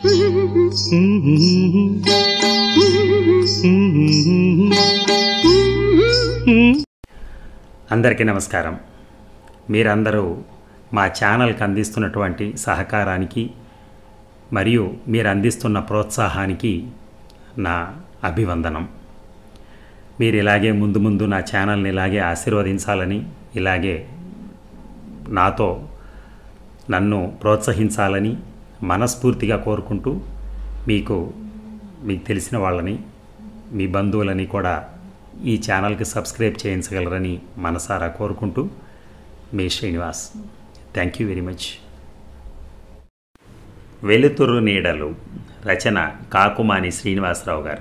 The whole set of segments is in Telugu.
అందరికీ నమస్కారం మీరందరూ మా ఛానల్కి అందిస్తున్నటువంటి సహకారానికి మరియు మీరు అందిస్తున్న ప్రోత్సాహానికి నా అభివందనం మీరు ఇలాగే ముందు ముందు నా ఛానల్ని ఇలాగే ఆశీర్వదించాలని ఇలాగే నాతో నన్ను ప్రోత్సహించాలని మనస్ఫూర్తిగా కోరుకుంటూ మీకు మీకు తెలిసిన వాళ్ళని మీ బంధువులని కూడా ఈ ఛానల్కి సబ్స్క్రైబ్ చేయించగలరని మనసారా కోరుకుంటూ మీ Srinivas thank you very much వెలుతురు నీడలు రచన కాకుమాని శ్రీనివాసరావు గారు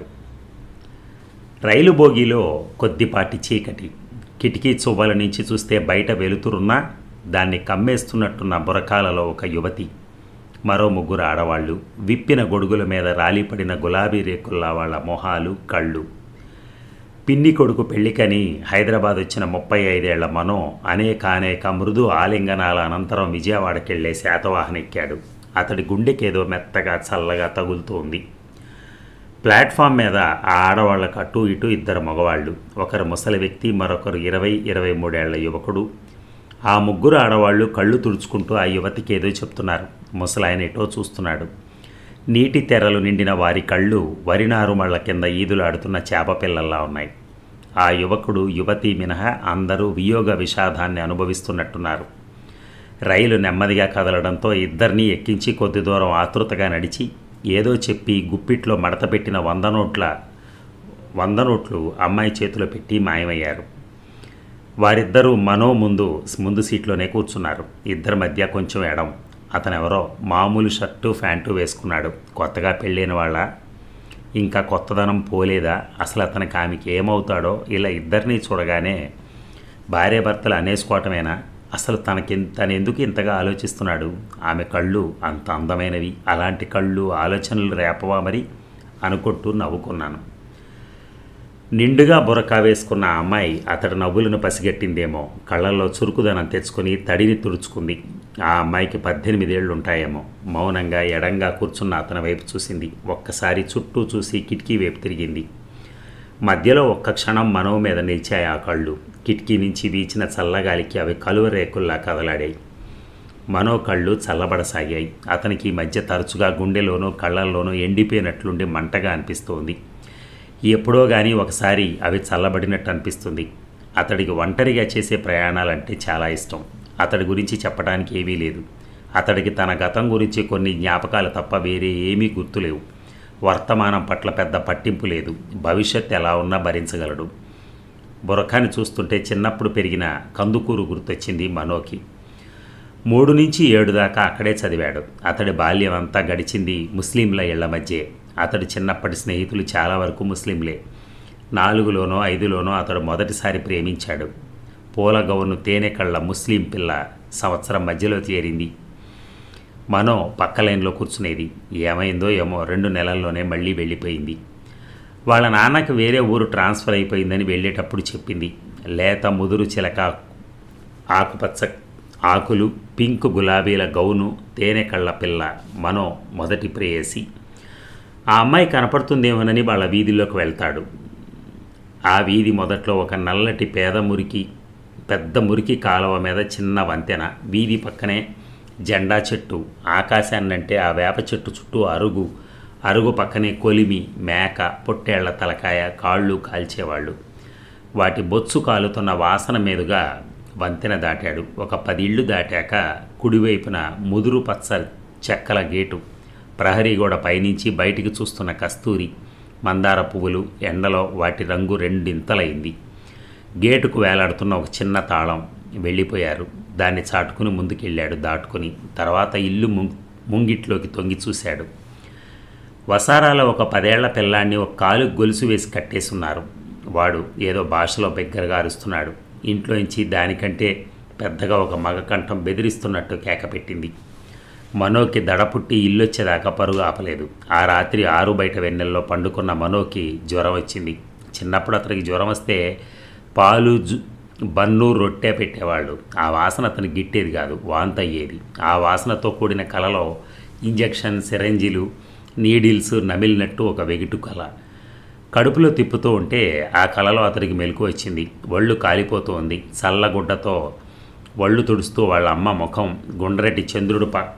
రైలు బోగిలో కొద్దిపాటి చీకటి కిటికీ చువ్వల నుంచి చూస్తే బయట వెలుతురున్నా దాన్ని కమ్మేస్తున్నట్టున్న బురకాలలో ఒక యువతి మరో ముగ్గురు ఆడవాళ్ళు విప్పిన గొడుగుల మీద రాలిపడిన గులాబీ రేకుల్లా వాళ్ళ మొహాలు కళ్ళు పిన్ని కొడుకు పెళ్లికని హైదరాబాద్ వచ్చిన ముప్పై ఐదేళ్ల మనో అనేక అనేక మృదు ఆలింగనాల అనంతరం విజయవాడకెళ్లే శాతవాహన ఎక్కాడు అతడి గుండెకేదో మెత్తగా చల్లగా తగులుతోంది ప్లాట్ఫామ్ మీద ఆ ఆడవాళ్లకు అటు ఇటు ఇద్దరు మగవాళ్ళు ఒకరు ముసలి వ్యక్తి మరొకరు ఇరవై ఇరవై మూడేళ్ల యువకుడు ఆ ముగ్గురు ఆడవాళ్ళు కళ్ళు తుడుచుకుంటూ ఆ యువతికి ఏదో చెప్తున్నారు ముసలాయన ఎటో చూస్తున్నాడు నీటి తెరలు నిండిన వారి కళ్ళు వరినారుమళ్ల కింద ఈదులాడుతున్న చేప పిల్లల్లా ఉన్నాయి ఆ యువకుడు యువతి మినహా అందరూ వియోగ విషాదాన్ని అనుభవిస్తున్నట్టున్నారు రైలు నెమ్మదిగా కదలడంతో ఇద్దరినీ ఎక్కించి కొద్ది దూరం ఆతృతగా నడిచి ఏదో చెప్పి గుప్పిట్లో మడతపెట్టిన వంద నోట్ల వంద నోట్లు అమ్మాయి చేతిలో పెట్టి మాయమయ్యారు వారిద్దరూ మనో ముందు ముందు సీట్లోనే కూర్చున్నారు ఇద్దరి మధ్య కొంచెం ఎడం అతనెవరో మామూలు షర్టు ప్యాంటు వేసుకున్నాడు కొత్తగా పెళ్ళైన వాళ్ళ ఇంకా కొత్తదనం పోలేదా అసలు అతనికి ఆమెకి ఏమవుతాడో ఇలా ఇద్దరినీ చూడగానే భార్యాభర్తలు అనేసుకోవటమేనా అసలు తనకి తను ఎందుకు ఇంతగా ఆలోచిస్తున్నాడు ఆమె కళ్ళు అంత అందమైనవి అలాంటి కళ్ళు ఆలోచనలు రేపవా మరి అనుకుంటూ నవ్వుకున్నాను నిండుగా బురకా వేసుకున్న ఆ అమ్మాయి అతడి నవ్వులను పసిగట్టిందేమో కళ్ళల్లో చురుకుదనం తెచ్చుకొని తడిని తుడుచుకుంది ఆ అమ్మాయికి పద్దెనిమిదేళ్లు ఉంటాయేమో మౌనంగా ఎడంగా కూర్చున్న అతని వైపు చూసింది ఒక్కసారి చుట్టూ చూసి కిటికీ వైపు తిరిగింది మధ్యలో ఒక్క క్షణం మనో మీద నిలిచాయి ఆ కళ్ళు కిటికీ నుంచి వీచిన చల్లగాలికి అవి కలువ రేకుల్లా కదలాడాయి మనో కళ్ళు చల్లబడసాగాయి అతనికి ఈ మధ్య తరచుగా గుండెలోనూ కళ్ళల్లోనూ ఎండిపోయినట్లుండి మంటగా అనిపిస్తోంది ఎప్పుడో కానీ ఒకసారి అవి చల్లబడినట్టు అనిపిస్తుంది అతడికి ఒంటరిగా చేసే ప్రయాణాలంటే చాలా ఇష్టం అతడి గురించి చెప్పడానికి ఏమీ లేదు అతడికి తన గతం గురించి కొన్ని జ్ఞాపకాలు తప్ప వేరే ఏమీ గుర్తులేవు వర్తమానం పట్ల పెద్ద పట్టింపు లేదు భవిష్యత్ ఎలా ఉన్నా భరించగలడు బురఖాని చూస్తుంటే చిన్నప్పుడు పెరిగిన కందుకూరు గుర్తొచ్చింది మనోకి మూడు నుంచి ఏడు దాకా అక్కడే చదివాడు అతడి బాల్యం అంతా గడిచింది ముస్లింల ఇళ్ల మధ్యే అతడి చిన్నప్పటి స్నేహితులు చాలా వరకు ముస్లింలే నాలుగులోనో ఐదులోనో అతడు మొదటిసారి ప్రేమించాడు పూల గౌను తేనె కళ్ళ ముస్లిం పిల్ల సంవత్సరం మధ్యలో చేరింది మనో పక్క లైన్లో కూర్చునేది ఏమైందో ఏమో రెండు నెలల్లోనే మళ్ళీ వెళ్ళిపోయింది వాళ్ళ నాన్నకి వేరే ఊరు ట్రాన్స్ఫర్ అయిపోయిందని వెళ్ళేటప్పుడు చెప్పింది లేత ముదురు చిలక ఆకుపచ్చ ఆకులు పింక్ గులాబీల గౌను తేనె కళ్ళ పిల్ల మనో మొదటి ప్రేయసి ఆ అమ్మాయి కనపడుతుందేమోనని వాళ్ళ వీధిలోకి వెళ్తాడు ఆ వీధి మొదట్లో ఒక నల్లటి పేద మురికి పెద్ద మురికి కాలువ మీద చిన్న వంతెన వీధి పక్కనే జెండా చెట్టు ఆకాశాన్నంటే ఆ వేప చెట్టు చుట్టూ అరుగు అరుగు పక్కనే కొలిమి మేక పొట్టేళ్ల తలకాయ కాళ్ళు కాల్చేవాళ్ళు వాటి బొత్సు కాలుతున్న వాసన మీదుగా వంతెన దాటాడు ఒక పది ఇళ్ళు దాటాక కుడివైపున ముదురు పచ్చ చెక్కల గేటు ప్రహరీ గోడ పైనుంచి బయటికి చూస్తున్న కస్తూరి మందార పువ్వులు ఎండలో వాటి రంగు రెండింతలైంది గేటుకు వేలాడుతున్న ఒక చిన్న తాళం వెళ్ళిపోయారు దాన్ని చాటుకుని ముందుకెళ్ళాడు దాటుకుని తర్వాత ఇల్లు ము ముంగిట్లోకి తొంగి చూశాడు వసారాలో ఒక పదేళ్ల పిల్లాన్ని ఒక కాలు గొలుసు వేసి కట్టేసున్నారు వాడు ఏదో భాషలో బిగ్గరగా అరుస్తున్నాడు ఇంట్లోంచి దానికంటే పెద్దగా ఒక మగ కంఠం బెదిరిస్తున్నట్టు కేకపెట్టింది మనోకి దడపుట్టి ఇల్లొచ్చేదాకా పరుగు ఆపలేదు ఆ రాత్రి ఆరు బయట వెన్నెల్లో పండుకున్న మనోకి జ్వరం వచ్చింది చిన్నప్పుడు అతనికి జ్వరం వస్తే పాలు జు బన్ను రొట్టె పెట్టేవాళ్ళు ఆ వాసన అతనికి గిట్టేది కాదు వాంత అయ్యేది ఆ వాసనతో కూడిన కలలో ఇంజెక్షన్ సిరంజిలు నీడిల్స్ నమిలినట్టు ఒక వెగిటు కళ కడుపులో తిప్పుతూ ఉంటే ఆ కళలో అతడికి మెలకు వచ్చింది ఒళ్ళు కాలిపోతూ ఉంది చల్లగుడ్డతో ఒళ్ళు తుడుస్తూ వాళ్ళ అమ్మ ముఖం గుండ్రటి చంద్రుడు ప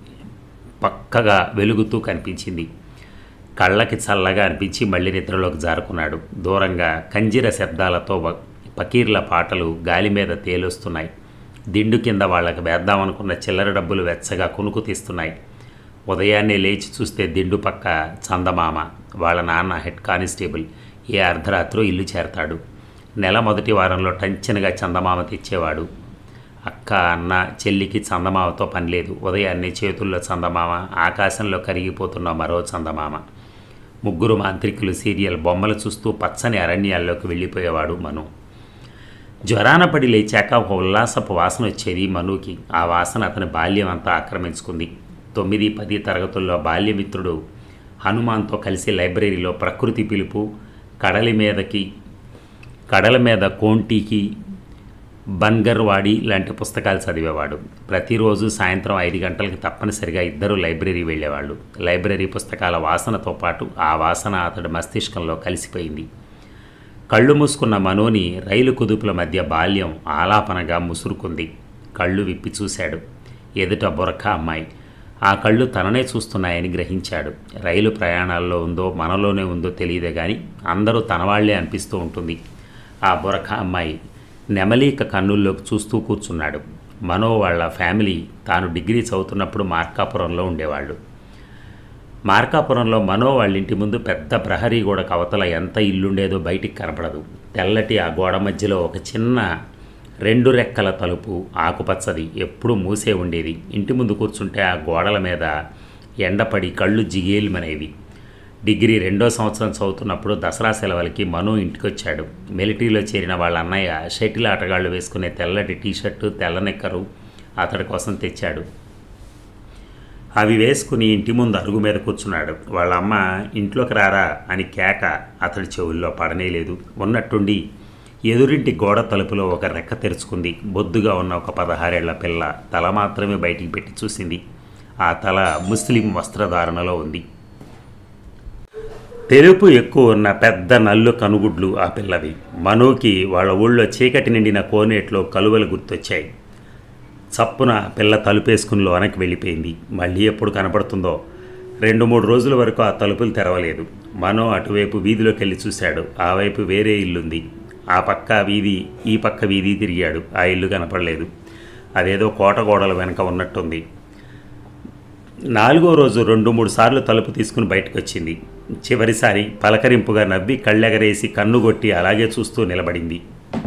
పక్కగా వెలుగుతూ కనిపించింది కళ్ళకి చల్లగా అనిపించి మళ్ళీ నిద్రలోకి జారుకున్నాడు దూరంగా కంజిర శబ్దాలతో వ- పకీర్ల పాటలు గాలి మీద తేలుస్తున్నాయి దిండు కింద వాళ్ళకి వేద్దామనుకున్న చిల్లర డబ్బులు వెచ్చగా కునుకు తీస్తున్నాయి ఉదయాన్నే లేచి చూస్తే దిండు పక్క చందమామ వాళ్ళ నాన్న హెడ్ కానిస్టేబుల్ ఏ అర్ధరాత్రో ఇల్లు చేరతాడు నెల మొదటి వారంలో టంచనగా చందమామ తెచ్చేవాడు అక్క అన్న చెల్లికి చందమామతో పని లేదు ఉదయాన్నే చేతుల్లో చందమామ ఆకాశంలో కరిగిపోతున్న మరో చందమామ ముగ్గురు మాంత్రికులు సీరియల్ బొమ్మలు చూస్తూ పచ్చని అరణ్యాల్లోకి వెళ్ళిపోయేవాడు మను జ్వరాన పడి లేచాక ఒక ఉల్లాసపు వాసన వచ్చేది మనుకి ఆ వాసన అతని బాల్యం అంతా ఆక్రమించుకుంది తొమ్మిది పది తరగతుల్లో బాల్యమిత్రుడు హనుమాన్తో కలిసి లైబ్రరీలో ప్రకృతి పిలుపు కడలి మీదకి కడల మీద కోంటీకి బన్గర్వాడి లాంటి పుస్తకాలు చదివేవాడు ప్రతిరోజు సాయంత్రం ఐదు గంటలకి తప్పనిసరిగా ఇద్దరు లైబ్రరీ వెళ్ళేవాళ్ళు లైబ్రరీ పుస్తకాల వాసనతో పాటు ఆ వాసన అతడి మస్తిష్కంలో కలిసిపోయింది కళ్ళు మూసుకున్న మనోని రైలు కుదుపుల మధ్య బాల్యం ఆలాపనగా ముసురుకుంది కళ్ళు విప్పి చూశాడు ఎదుట బురఖ అమ్మాయి ఆ కళ్ళు తననే చూస్తున్నాయని గ్రహించాడు రైలు ప్రయాణాల్లో ఉందో మనలోనే ఉందో తెలియదే కానీ అందరూ తనవాళ్లే అనిపిస్తూ ఉంటుంది ఆ బురఖ అమ్మాయి నెమలీక కన్నుల్లోకి చూస్తూ కూర్చున్నాడు మనో వాళ్ళ ఫ్యామిలీ తాను డిగ్రీ చదువుతున్నప్పుడు మార్కాపురంలో ఉండేవాళ్ళు మార్కాపురంలో మనో వాళ్ళ ఇంటి ముందు పెద్ద ప్రహరీ గోడ కవతల ఎంత ఇల్లుండేదో బయటికి కనపడదు తెల్లటి ఆ గోడ మధ్యలో ఒక చిన్న రెండు రెక్కల తలుపు ఆకుపచ్చది ఎప్పుడూ మూసే ఉండేది ఇంటి ముందు కూర్చుంటే ఆ గోడల మీద ఎండపడి కళ్ళు జిగేలిమనేవి డిగ్రీ రెండో సంవత్సరం చదువుతున్నప్పుడు దసరా సెలవులకి మను ఇంటికొచ్చాడు మిలిటరీలో చేరిన వాళ్ళ అన్నయ్య షటిల్ ఆటగాళ్ళు వేసుకునే తెల్లటి టీషర్టు తెల్ల నెక్కరు అతడి కోసం తెచ్చాడు అవి వేసుకుని ఇంటి ముందు అరుగు మీద కూర్చున్నాడు వాళ్ళ అమ్మ ఇంట్లోకి రారా అని కేక అతడి చెవుల్లో పడనేలేదు ఉన్నట్టుండి ఎదురింటి గోడ తలుపులో ఒక రెక్క తెరుచుకుంది బొద్దుగా ఉన్న ఒక పదహారేళ్ల పిల్ల తల మాత్రమే బయటికి పెట్టి చూసింది ఆ తల ముస్లిం వస్త్రధారణలో ఉంది తెలుపు ఎక్కువ ఉన్న పెద్ద నల్లు కనుగుడ్లు ఆ పిల్లవి మనోకి వాళ్ళ ఊళ్ళో చీకటి నిండిన కోనేట్లో కలువలు గుర్తొచ్చాయి చప్పున పిల్ల తలుపేసుకుని లోనకి వెళ్ళిపోయింది మళ్ళీ ఎప్పుడు కనపడుతుందో రెండు మూడు రోజుల వరకు ఆ తలుపులు తెరవలేదు మనో అటువైపు వీధిలోకి వెళ్ళి చూశాడు ఆ వైపు వేరే ఇల్లుంది ఆ పక్క వీధి ఈ పక్క వీధి తిరిగాడు ఆ ఇల్లు కనపడలేదు అదేదో కోట గోడల వెనక ఉన్నట్టుంది నాలుగో రోజు రెండు మూడు సార్లు తలుపు తీసుకుని బయటకు వచ్చింది చివరిసారి పలకరింపుగా నవ్వి కళ్ళెగరేసి కన్నుగొట్టి అలాగే చూస్తూ నిలబడింది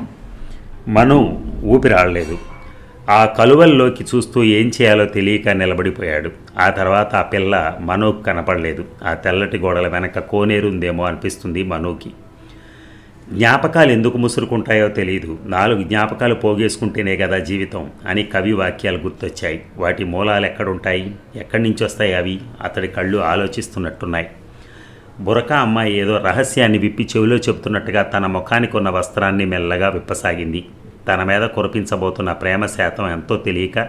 మను ఊపిరాడలేదు ఆ కలువల్లోకి చూస్తూ ఏం చేయాలో తెలియక నిలబడిపోయాడు ఆ తర్వాత ఆ పిల్ల మనోకు కనపడలేదు ఆ తెల్లటి గోడల వెనక కోనేరుందేమో అనిపిస్తుంది మనోకి జ్ఞాపకాలు ఎందుకు ముసురుకుంటాయో తెలియదు నాలుగు జ్ఞాపకాలు పోగేసుకుంటేనే కదా జీవితం అని కవి వాక్యాలు గుర్తొచ్చాయి వాటి మూలాలు ఎక్కడుంటాయి ఎక్కడి నుంచి వస్తాయి అవి అతడి కళ్ళు ఆలోచిస్తున్నట్టున్నాయి బురక అమ్మాయి ఏదో రహస్యాన్ని విప్పి చెవిలో చెబుతున్నట్టుగా తన ముఖానికి ఉన్న వస్త్రాన్ని మెల్లగా విప్పసాగింది తన మీద కురిపించబోతున్న ప్రేమ శాతం ఎంతో తెలియక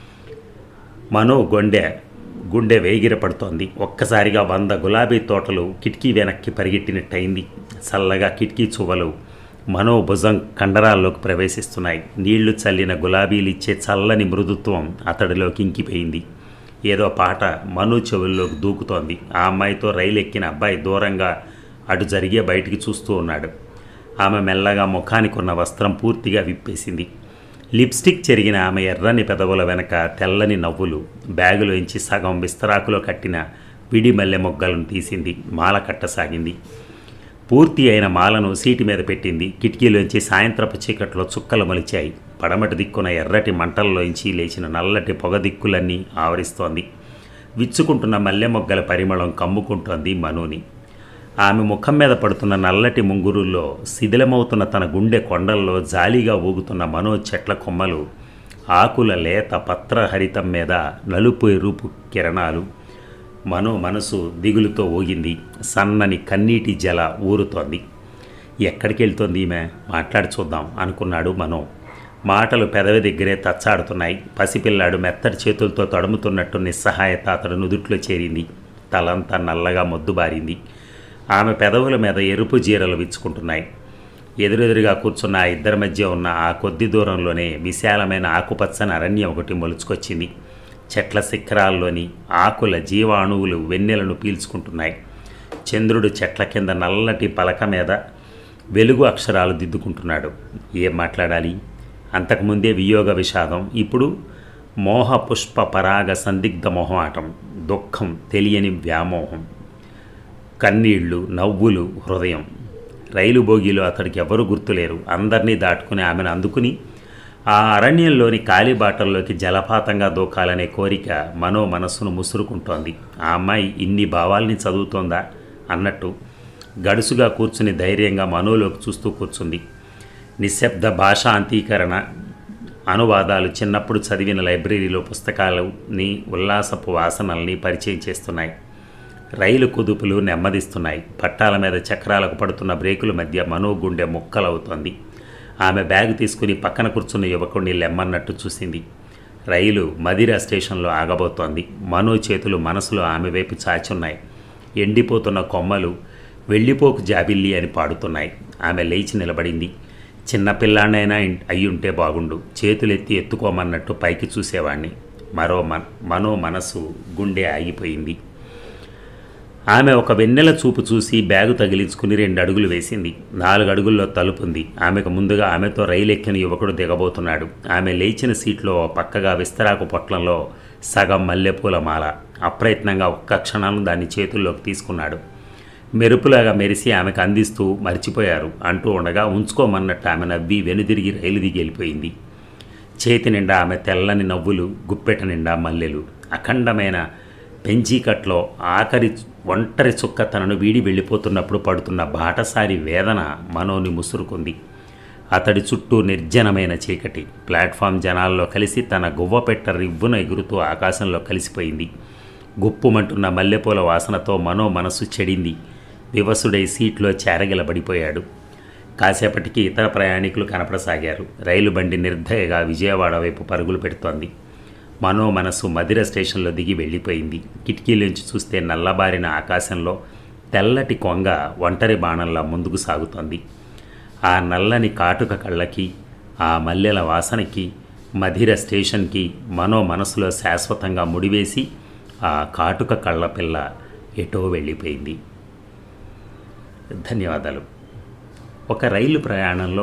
మనో గుండె గుండె వేగిరపడుతోంది ఒక్కసారిగా వంద గులాబీ తోటలు కిటికీ వెనక్కి పరిగెట్టినట్టయింది చల్లగా కిటికీ చువ్వలు మనో భుజం కండరాల్లోకి ప్రవేశిస్తున్నాయి నీళ్లు చల్లిన గులాబీలు ఇచ్చే చల్లని మృదుత్వం అతడిలోకి ఇంకిపోయింది ఏదో పాట మను చెవుల్లోకి దూకుతోంది ఆ అమ్మాయితో రైలు ఎక్కిన అబ్బాయి దూరంగా అటు జరిగే బయటికి చూస్తూ ఉన్నాడు ఆమె మెల్లగా ముఖానికి ఉన్న వస్త్రం పూర్తిగా విప్పేసింది లిప్స్టిక్ చెరిగిన ఆమె ఎర్రని పెదవుల వెనక తెల్లని నవ్వులు బ్యాగులోంచి సగం విస్తరాకులో కట్టిన పిడి మల్లె మొగ్గలను తీసింది మాల కట్టసాగింది పూర్తి అయిన మాలను సీటు మీద పెట్టింది కిటికీలోంచి సాయంత్రపు చీకట్లో చుక్కలు మొలిచాయి పడమటి దిక్కున ఎర్రటి మంటల్లోంచి లేచిన నల్లటి పొగ దిక్కులన్నీ ఆవరిస్తోంది విచ్చుకుంటున్న మల్లె మొగ్గల పరిమళం కమ్ముకుంటోంది మనుని ఆమె ముఖం మీద పడుతున్న నల్లటి ముంగురుల్లో శిథిలమవుతున్న తన గుండె కొండల్లో జాలీగా ఊగుతున్న మనో చెట్ల కొమ్మలు ఆకుల లేత పత్రహరితం మీద నలుపు ఎరుపు కిరణాలు మనో మనసు దిగులుతో ఊగింది సన్నని కన్నీటి జల ఊరుతోంది ఎక్కడికి వెళ్తోంది ఈమె మాట్లాడి చూద్దాం అనుకున్నాడు మనో మాటలు పెదవి దగ్గరే తచ్చాడుతున్నాయి పసిపిల్లాడు మెత్తటి చేతులతో తడుముతున్నట్టు నిస్సహాయత అతడు నుదుట్లో చేరింది తలంతా నల్లగా మొద్దుబారింది ఆమె పెదవుల మీద ఎరుపు జీరలు విచ్చుకుంటున్నాయి ఎదురెదురుగా కూర్చున్న ఆ ఇద్దరి మధ్య ఉన్న ఆ కొద్ది దూరంలోనే విశాలమైన ఆకుపచ్చని అరణ్యం ఒకటి మొలుచుకొచ్చింది చెట్ల శిఖరాల్లోని ఆకుల జీవాణువులు వెన్నెలను పీల్చుకుంటున్నాయి చంద్రుడు చెట్ల కింద నల్లటి పలక మీద వెలుగు అక్షరాలు దిద్దుకుంటున్నాడు ఏం మాట్లాడాలి అంతకుముందే వియోగ విషాదం ఇప్పుడు మోహ పుష్ప పరాగ సందిగ్ధ మొహమాటం దుఃఖం తెలియని వ్యామోహం కన్నీళ్లు నవ్వులు హృదయం రైలు బోగిలో అతడికి ఎవరు గుర్తులేరు అందరినీ దాటుకుని ఆమెను అందుకుని ఆ అరణ్యంలోని కాలిబాటల్లోకి జలపాతంగా దూకాలనే కోరిక మనో మనస్సును ముసురుకుంటోంది ఆ అమ్మాయి ఇన్ని భావాల్ని చదువుతోందా అన్నట్టు గడుసుగా కూర్చుని ధైర్యంగా మనోలోకి చూస్తూ కూర్చుంది నిశ్శబ్ద భాషా అంతీకరణ అనువాదాలు చిన్నప్పుడు చదివిన లైబ్రరీలో పుస్తకాలని ఉల్లాసపు వాసనల్ని పరిచయం చేస్తున్నాయి రైలు కుదుపులు నెమ్మదిస్తున్నాయి పట్టాల మీద చక్రాలకు పడుతున్న బ్రేకుల మధ్య మనో గుండె ముక్కలవుతోంది ఆమె బ్యాగ్ తీసుకుని పక్కన కూర్చున్న యువకుడిని లెమ్మన్నట్టు చూసింది రైలు మదిరా స్టేషన్లో ఆగబోతోంది మనో చేతులు మనసులో ఆమె వైపు చాచున్నాయి ఎండిపోతున్న కొమ్మలు వెళ్ళిపోకు జాబిల్లి అని పాడుతున్నాయి ఆమె లేచి నిలబడింది చిన్నపిల్లాన్నైనా అయ్యుంటే బాగుండు చేతులెత్తి ఎత్తుకోమన్నట్టు పైకి చూసేవాణ్ణి మరో మన మనో మనసు గుండె ఆగిపోయింది ఆమె ఒక వెన్నెల చూపు చూసి బ్యాగు తగిలించుకుని రెండు అడుగులు వేసింది నాలుగు అడుగుల్లో తలుపుంది ఆమెకు ముందుగా ఆమెతో రైలు ఎక్కిన యువకుడు దిగబోతున్నాడు ఆమె లేచిన సీట్లో పక్కగా విస్తరాకు పొట్లంలో సగం మల్లెపూల మాల అప్రయత్నంగా ఒక్క క్షణం దాన్ని చేతుల్లోకి తీసుకున్నాడు మెరుపులాగా మెరిసి ఆమెకు అందిస్తూ మర్చిపోయారు అంటూ ఉండగా ఉంచుకోమన్నట్టు ఆమె నవ్వి వెనుదిరిగి రైలు దిగి వెళ్ళిపోయింది చేతి నిండా ఆమె తెల్లని నవ్వులు గుప్పెట నిండా మల్లెలు అఖండమైన పెంచీకట్లో ఆఖరి ఒంటరి చుక్క తనను వీడి వెళ్ళిపోతున్నప్పుడు పడుతున్న బాటసారి వేదన మనోని ముసురుకుంది అతడి చుట్టూ నిర్జనమైన చీకటి ప్లాట్ఫామ్ జనాల్లో కలిసి తన గువ్వపెట్ట రివ్వున ఎగురుతూ ఆకాశంలో కలిసిపోయింది గుప్పుమంటున్న మల్లెపూల వాసనతో మనో మనసు చెడింది వివసుడై సీట్లో చేరగిలబడిపోయాడు కాసేపటికి ఇతర ప్రయాణికులు కనపడసాగారు రైలు బండి నిర్దయగా విజయవాడ వైపు పరుగులు పెడుతోంది మనో మనసు మదిర స్టేషన్లో దిగి వెళ్ళిపోయింది కిటికీలోంచి చూస్తే నల్లబారిన ఆకాశంలో తెల్లటి కొంగ ఒంటరి బాణంలా ముందుకు సాగుతోంది ఆ నల్లని కాటుక కళ్ళకి ఆ మల్లెల వాసనకి మధిర స్టేషన్కి మనో మనసులో శాశ్వతంగా ముడివేసి ఆ కాటుక కళ్ళ పిల్ల ఎటో వెళ్ళిపోయింది ధన్యవాదాలు ఒక రైలు ప్రయాణంలో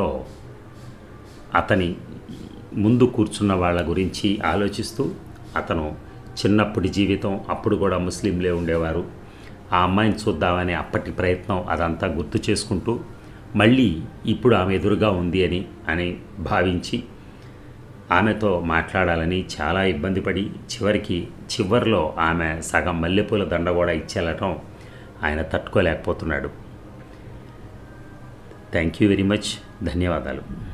అతని ముందు కూర్చున్న వాళ్ళ గురించి ఆలోచిస్తూ అతను చిన్నప్పటి జీవితం అప్పుడు కూడా ముస్లింలే ఉండేవారు ఆ అమ్మాయిని చూద్దామనే అప్పటి ప్రయత్నం అదంతా గుర్తు చేసుకుంటూ మళ్ళీ ఇప్పుడు ఆమె ఎదురుగా ఉంది అని అని భావించి ఆమెతో మాట్లాడాలని చాలా ఇబ్బంది పడి చివరికి చివరిలో ఆమె సగం మల్లెపూల దండ కూడా ఇచ్చేళ్ళటం ఆయన తట్టుకోలేకపోతున్నాడు థ్యాంక్ యూ వెరీ మచ్ ధన్యవాదాలు